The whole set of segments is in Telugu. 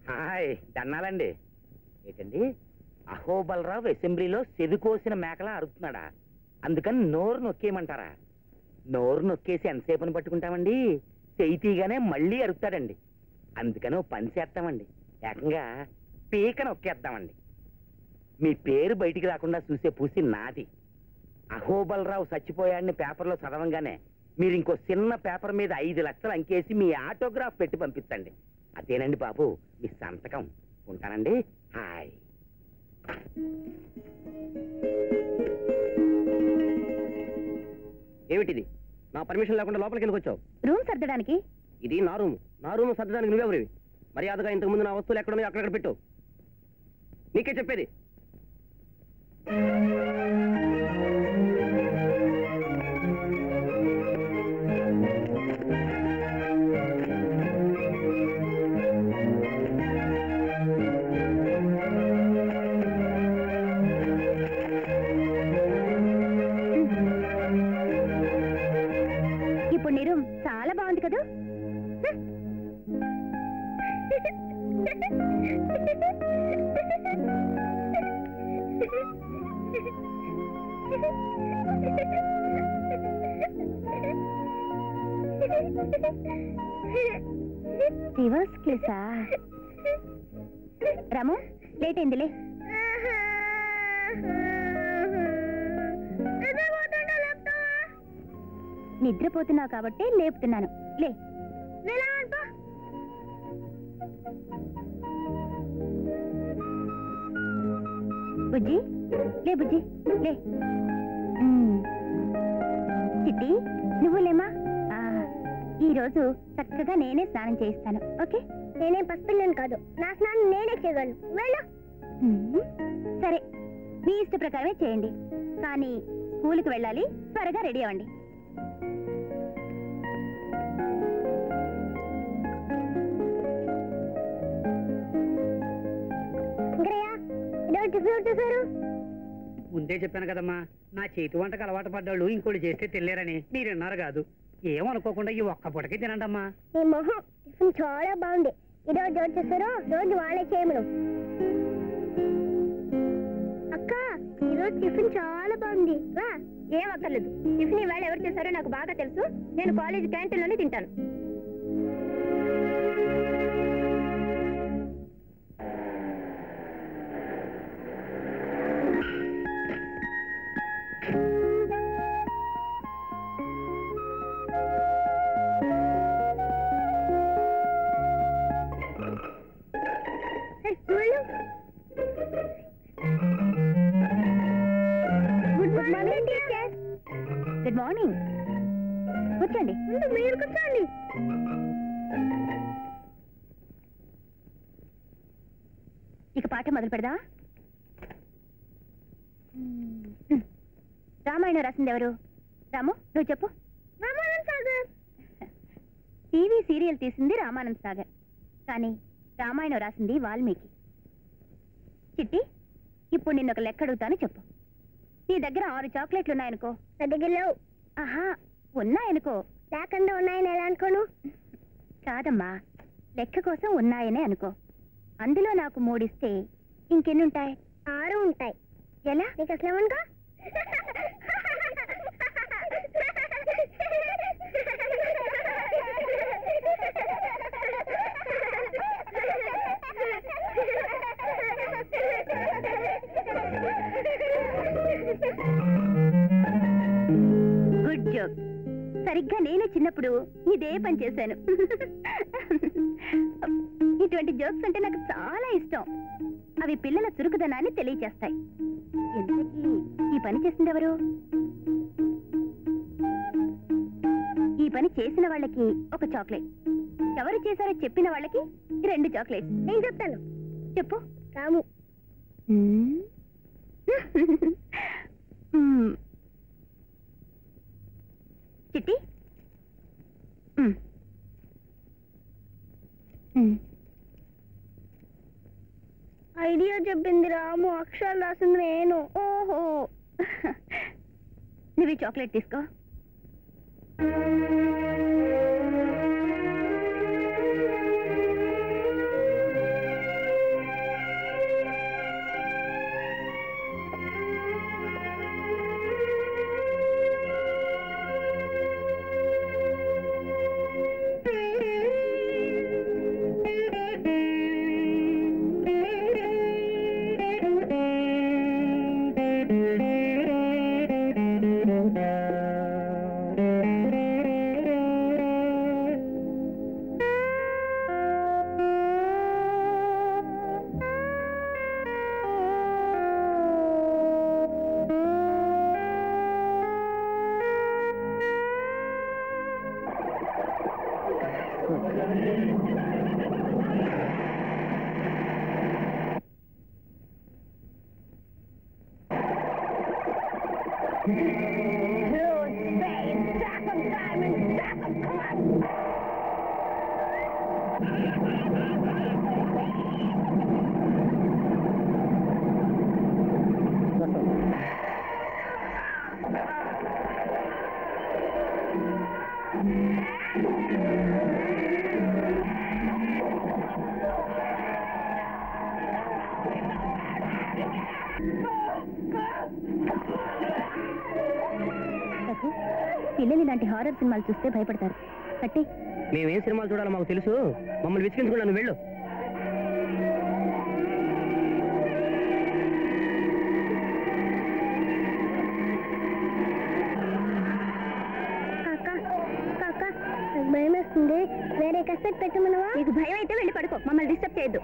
హాయ్ దన్నాలండి ఏంటండి అహోబలరావు అసెంబ్లీలో సెదుకోసిన మేకలా అరుస్తున్నాడా అందుకని నోరు నొక్కేయమంటారా నోరు నొక్కేసి ఎంతసేపని పట్టుకుంటామండి చెయ్యి తీగానే మళ్ళీ అరుస్తాడండి అందుకని ఓ పని చేస్తామండి ఏకంగా పీక నొక్కేద్దామండి మీ పేరు బయటికి రాకుండా చూసే పూసి నాది అహోబలరావు చచ్చిపోయాడని పేపర్లో చదవంగానే మీరు ఇంకో చిన్న పేపర్ మీద ఐదు లక్షలు అంకేసి మీ ఆటోగ్రాఫ్ పెట్టి పంపించండి అదేనండి బాబు మీ సంతకం ఉంటానండి హాయ్ ఏమిటిది నా పర్మిషన్ లేకుండా లోపలికి ఎందుకు వచ్చావు రూమ్ సర్దడానికి ఇది నా రూమ్ నా రూమ్ సర్దడానికి నువ్వెవరివి మర్యాదగా ఇంతకు ముందు నా వస్తువులు ఎక్కడ ఉన్నాయో అక్కడక్కడ పెట్టు నీకే చెప్పేది ఇప్పుడు నీ రూమ్ చాలా బాగుంది కదా రివర్స్ క్లేసా రాము లేట్ అయిందిలే నిద్రపోతున్నావు కాబట్టి లేపుతున్నాను లే బుజ్జి లే బుజ్జి లే మ్మ్. చిట్టి నువ్వు లేమా ఆ, ఈ రోజు చక్కగా నేనే స్నానం చేయిస్తాను ఓకే నేనే పసిపిల్లని కాదు నా స్నానం నేనే చేయగలను వెళ్ళు మ్మ్. సరే మీ ఇష్ట ప్రకారమే చేయండి కానీ స్కూల్కి వెళ్ళాలి త్వరగా రెడీ అవ్వండి ఇంకరయ్య ఈరోజు టిఫిన్ చేశారు ముందే చెప్పాను కదమ్మా నా చేతి వంటకు అలవాటు పడ్డాళ్ళు ఇంకోటి చేస్తే తినలేరని మీరు విన్నారు కాదు ఏమనుకోకుండా ఈ ఒక్క పూటకే తినండమ్మా నీ మొహం టిఫిన్ చాలా బాగుంది ఈరోజు ఎవరు చేశారో రోజు వాళ్ళే చేయమను అక్క ఈరోజు టిఫిన్ చాలా బాగుంది రా ఏం అక్కర్లేదు టిఫిన్ ఈవేళ ఎవరు చేశారో నాకు బాగా తెలుసు నేను కాలేజ్ క్యాంటీన్లోనే తింటాను ఏయ్, వెళ్ళు. Good morning teacher good morning కూర్చోండి ముందు మీరు కూర్చోండి ఇక పాఠం మొదలు పెడదా రామాయణం రాసింది ఎవరు రాము నువ్వు చెప్పు రామానంద్ సాగర్ టీవీ సీరియల్ తీసింది రామానంద్ సాగర్ కానీ రామాయణం రాసింది వాల్మీకి చిట్టి ఇప్పుడు నిన్న ఒక లెక్క అడుగుతాను చెప్పు నీ దగ్గర ఆరు చాక్లెట్లు ఉన్నాయనుకో నా దగ్గర లేవు ఆహా ఉన్నాయనుకో లేకుండా ఉన్నాయని ఎలా అనుకోను కాదమ్మా లెక్క కోసం ఉన్నాయనే అనుకో అందులో నాకు మూడిస్తే ఇంకెన్నుంటాయి ఆరు ఉంటాయి ఎలా నీకు అసలు ఏమనుకో గుడ్ జోక్ సరిగ్గా నేను చిన్నప్పుడు ఇదే పని చేశాను ఇటువంటి జోక్స్ అంటే నాకు చాలా ఇష్టం అవి పిల్లల చురుకుదనాన్ని తెలియచేస్తాయి ఇంతకీ ఈ పని చేసింది ఎవరు ఈ పని చేసిన వాళ్ళకి ఒక చాక్లెట్ ఎవరు చేశారో చెప్పిన వాళ్ళకి రెండు చాక్లెట్స్ నేను చెప్తాను చెప్పు రాము మ్మ్. మ్మ్. చిట్టి మ్మ్. మ్మ్. ఐడియా చెప్పింది రాము అక్షరాలు రాసింది నేను ఓహో నువ్వు ఈ చాక్లెట్ తీసుకో రఘు, పిల్లలు ఇలాంటి హారర్ సినిమాలు చూస్తే భయపడతారు కట్టి మేమేం సినిమాలు చూడాలో మాకు తెలుసు మమ్మల్ని విసిగించుకుంటా నువ్వు వెళ్ళు కాక కాక నాకు భయం వేస్తుంది వేరే కసెట్ పెట్టమనవా నీకు భయం అయితే వెళ్ళి పడుకో మమ్మల్ని డిస్టర్బ్ చేయొద్దు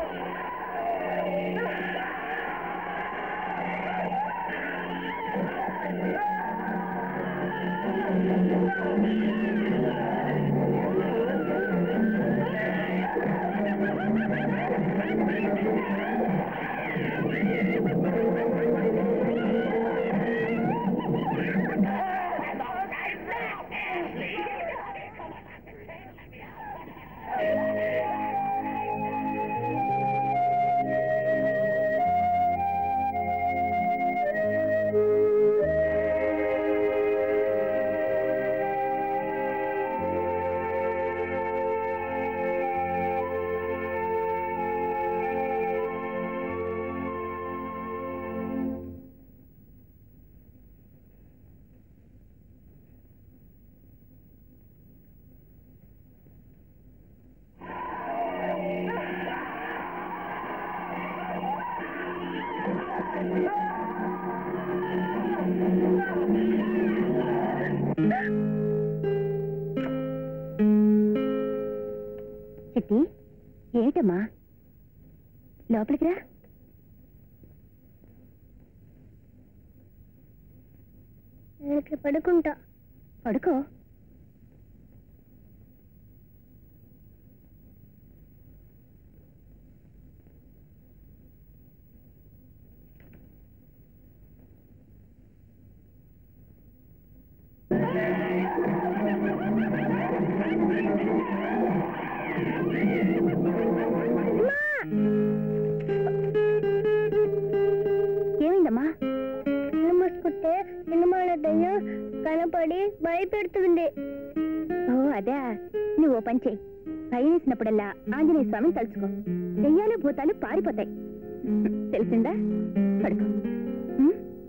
చిట్టి ఏమిటమ్మా లోపలికి రా నేను ఇక్కడ పడుకుంటా పడుకో ఏమైందమ్మా కళ్ళు మూసుకుంటే సినిమాల దయ్యం కనపడి భయపెడుతుంది ఓ అదే నువ్వు ఓ పని చెయ్యి భయం వేసినప్పుడల్లా ఆంజనేయ స్వామిని తలుచుకో దెయ్యాలు భూతాలు పారిపోతాయి తెలిసిందా పడుకో ఉం?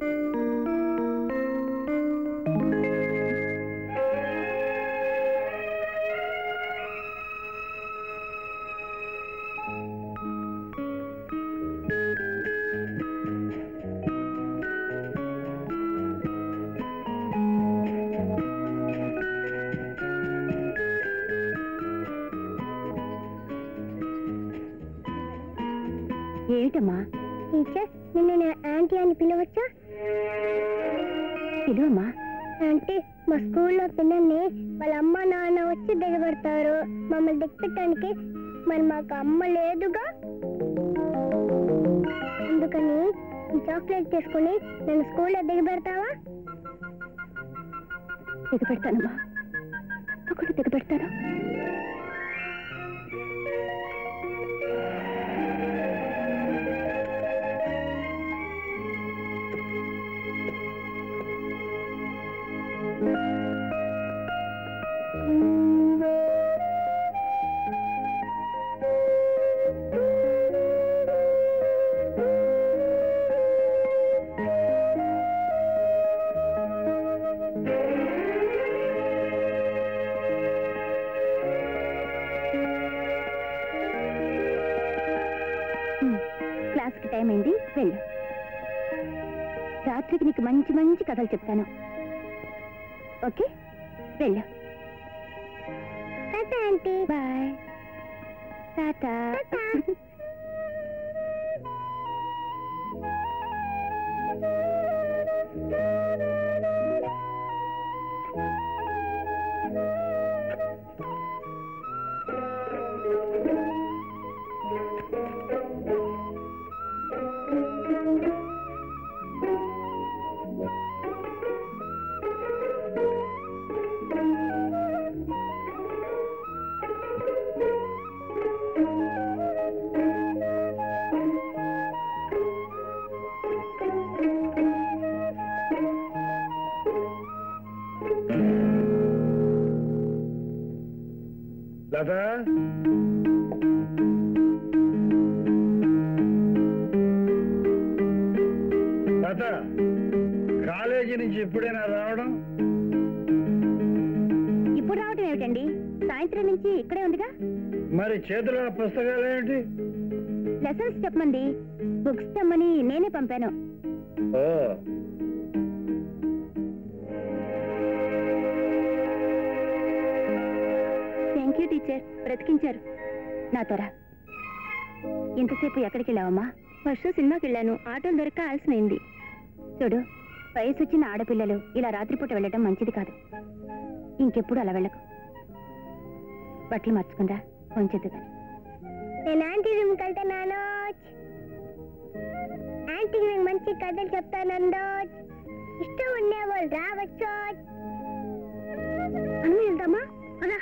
ఏమిటమ్మా టీచర్ నిన్ను నేను యాంటీ అని పిలవచ్చా పిలువమ్మా అంటే మా స్కూల్లో పిల్లల్ని వాళ్ళ అమ్మ నాన్న వచ్చి దిగబెడతారు మమ్మల్ని దిగపెట్టడానికి మరి మాకు అమ్మ లేదుగా అందుకని ఈ చాక్లెట్ తీసుకుని నేను స్కూల్లో దిగబెడతావా దిగపెడతానమ్మా తప్పకుండా దిగపెడతాను ఉమ్, క్లాస్కి టైం అయింది వెళ్ళు రాత్రికి నీకు మంచి మంచి కథలు చెప్తాను ఓకే వెళ్ళు tata aunty bye tata tata. Latha Latha college నుంచి ఎప్పుడైనా రావడం ఇప్పుడు రావటం ఏమిటండి సాయంత్రం నుంచి ఇక్కడే ఉందిగా మరి చేతిలో ఆ పుస్తకాలు ఏమిటి లెసన్స్ చెప్పమంది బుక్స్ తెమ్మని నేనే పంపాను ఓ థ్యాంక్ యూ టీచర్ బ్రతికించారు నా త్వర ఇంతసేపు ఎక్కడికి వెళ్ళావమ్మా ఫస్ట్ సినిమాకి వెళ్ళాను ఆటోలు దొరక్క ఆలస్యమైంది చూడు వయసు వచ్చిన ఆడపిల్లలు ఇలా రాత్రిపూట వెళ్ళటం మంచిది కాదు ఇంకెప్పుడు అలా వెళ్ళకు బట్టలు మార్చుకుందా కొంచెద్దు కానీ నేను ఆంటీ రూమ్కి వెళ్తున్నాను ఆంటీకి నేను మంచి కథలు చెప్తానందో ఇష్టం ఉండేవాళ్ళు రావచ్చు అని వెళ్దామా అదా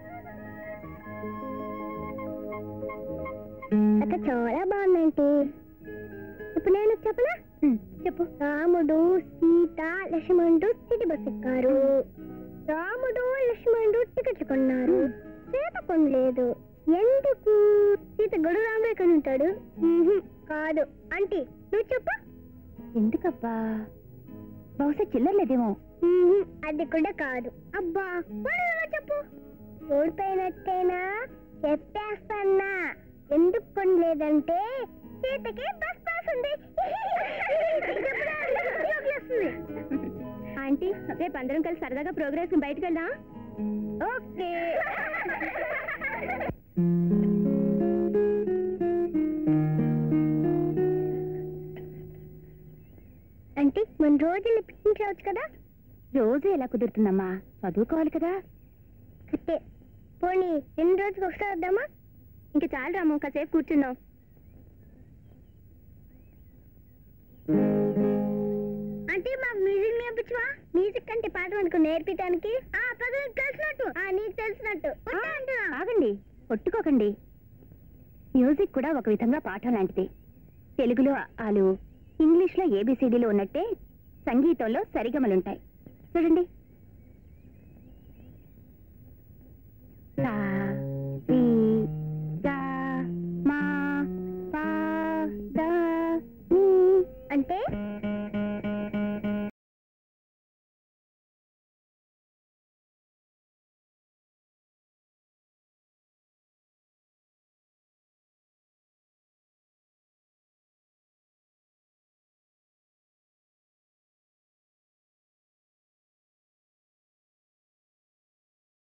కథ చాలా బాగుందంటే ఇప్పుడు నేను చెప్పనా చెప్పు రాముడు సీత లక్ష్మణుడు సిటీ బస్ ఎక్కారు రాముడు లక్ష్మణుడు టికెట్లు కొన్నారు సీత కొనలేదు ఎందుకు సీత గడు రాముడు ఎక్కడ ఉంటాడు మ్మ్హ్మ్. కాదు ఆంటీ నువ్వు చెప్పు ఎందుకబ్బా బహుశా చిల్లర్లేదేమో మ్మ్హ్మ్. అది కూడా కాదు అబ్బా మరి నువ్వు చెప్పు ఓడిపోయినట్టేనా చెప్పేస్తానా ఎందుకు కొనలేదంటే సీతకి బస్ పాస్ ఉంది ఆంటీ రేపు అందరం కలిసి సరదాగా ప్రోగ్రెస్ బయటకు వెళ్దాం ఓకే అంటే మన రోజులు పిక్నిక్ రావచ్చు కదా రోజు ఎలా కుదురుతుందమ్మా చదువుకోవాలి కదా కట్టే పోనీ ఎన్ని రోజులకు ఒకసారి వద్దామా ఇంకా చాలు రాము కాసేపు కూర్చుందాం అంటే మాకు మ్యూజిక్ నేర్పించవా మ్యూజిక్ అంటే పాట మనకు నేర్పించడానికి ఆ పద నీకు తెలిసినట్టు ఆ నీకు తెలిసినట్టు వద్దా అంటున్నా. ఆగండి కొట్టుకోకండి మ్యూజిక్ కూడా ఒక విధంగా పాఠం లాంటిది తెలుగులో ఆలు ఇంగ్లీష్లో ఏబిసిడీలు ఉన్నట్టే సంగీతంలో సరిగమలుంటాయి చూడండి సా